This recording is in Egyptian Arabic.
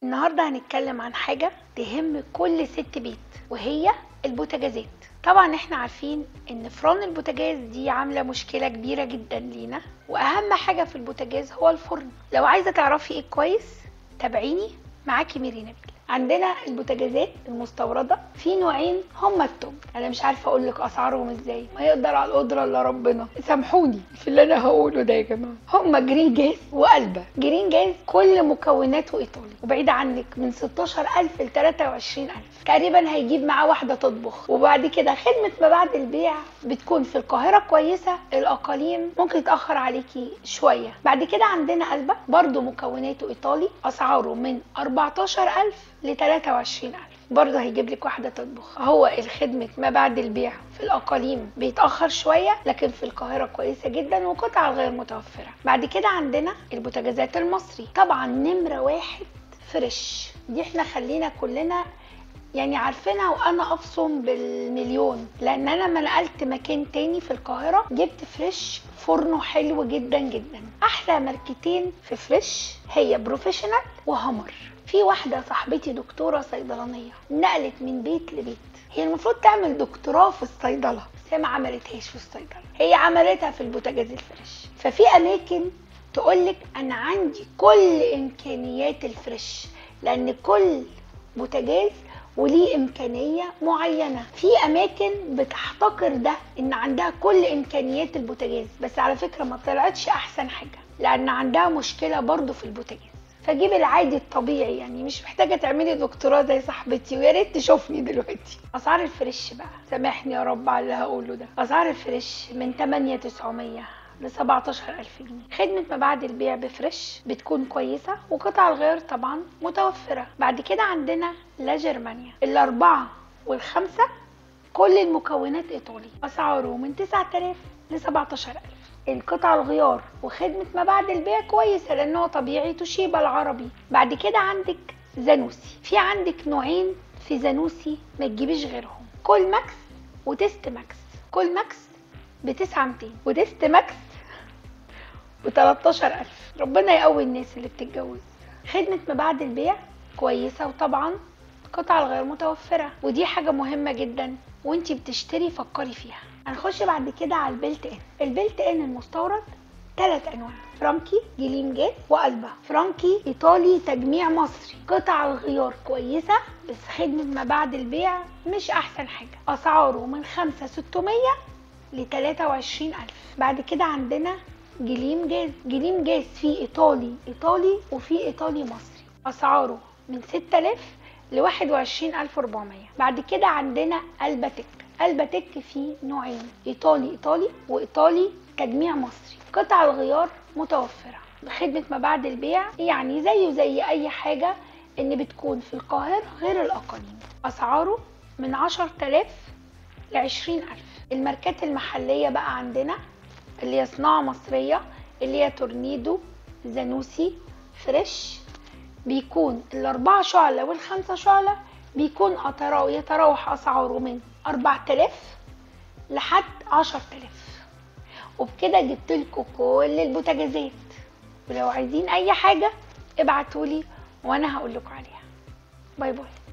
النهاردة هنتكلم عن حاجة تهم كل ست بيت وهي البوتاجازات طبعا احنا عارفين ان فرن البوتاجاز دي عاملة مشكلة كبيرة جدا لينا واهم حاجة في البوتاجاز هو الفرن لو عايزة تعرفي ايه كويس تابعيني معاكي ميري نبيل عندنا البوتاجازات المستورده في نوعين هما التوب انا مش عارفه اقول لك اسعارهم ازاي ما يقدر على القدره الا ربنا سامحوني في اللي انا هقوله ده يا جماعه هما جرين جاز وقلبه جرين جاز كل مكوناته ايطالي وبعيد عنك من 16000 ل 23000 تقريبا هيجيب معاه واحده تطبخ وبعد كده خدمه ما بعد البيع بتكون في القاهره كويسه الاقاليم ممكن يتاخر عليكي شويه بعد كده عندنا قلبه برضو مكوناته ايطالي اسعاره من 14000 ل 23000 برضه هيجيب لك واحده تطبخ هو الخدمه ما بعد البيع في الاقاليم بيتاخر شويه لكن في القاهره كويسه جدا وقطع غير متوفره بعد كده عندنا البوتاجازات المصري طبعا نمره واحد فريش دي احنا خلينا كلنا يعني عارفينها وانا ابصم بالمليون لان انا ما نقلت مكان تاني في القاهره جبت فريش فرنه حلو جدا جدا احلى ماركتين في فريش هي بروفيشنال وهامر في واحده صاحبتي دكتوره صيدلانيه نقلت من بيت لبيت هي المفروض تعمل دكتوراه في الصيدله بس هي ما عملتهاش في الصيدله هي عملتها في البوتاجاز الفريش ففي اماكن تقولك انا عندي كل امكانيات الفريش لان كل بوتاجاز وليه امكانيه معينه في اماكن بتحتقر ده ان عندها كل امكانيات البوتاجاز بس على فكره ما طلعتش احسن حاجه لان عندها مشكله برضو في البوتاجاز فجيب العادي الطبيعي يعني مش محتاجه تعملي دكتوراه زي صاحبتي ويا ريت تشوفني دلوقتي اسعار الفريش بقى سامحني يا رب على اللي هقوله ده اسعار الفريش من 8900 ل 17000 جنيه خدمة ما بعد البيع بفريش بتكون كويسة وقطع الغيار طبعا متوفرة بعد كده عندنا لا جرمانيا الأربعة والخمسة كل المكونات إيطالي أسعاره من 9000 ل 17000 القطع الغيار وخدمة ما بعد البيع كويسة لأنه طبيعي توشيبا العربي بعد كده عندك زانوسي في عندك نوعين في زانوسي ما تجيبيش غيرهم كول ماكس وتيست ماكس كول ماكس ب 9200 وديست ماكس ب 13000 ربنا يقوي الناس اللي بتتجوز خدمة ما بعد البيع كويسة وطبعا قطع الغير متوفرة ودي حاجة مهمة جدا وانتي بتشتري فكري فيها هنخش بعد كده على البيلت ان البيلت ان المستورد ثلاث انواع فرانكي جليم جاز وقلبه فرانكي ايطالي تجميع مصري قطع الغيار كويسه بس خدمه ما بعد البيع مش احسن حاجه اسعاره من 5 600 ل 23000 بعد كده عندنا جليم جاز جليم جاز فيه ايطالي ايطالي وفيه ايطالي مصري اسعاره من 6000 ل 21400 بعد كده عندنا الباتيك الباتيك فيه نوعين ايطالي ايطالي وايطالي تجميع مصري قطع الغيار متوفره خدمه ما بعد البيع يعني زيه زي اي حاجه ان بتكون في القاهره غير الاقاليم اسعاره من 10000 ل 20000 الماركات المحليه بقى عندنا اللي هي صناعه مصريه اللي هي تورنيدو زانوسي فريش بيكون الأربعة شعلة والخمسة شعلة بيكون يتراوح أسعاره من 4000 لحد 10000 وبكده جبت لكم كل البوتاجازات ولو عايزين أي حاجة ابعتولي وأنا هقول لكم عليها باي باي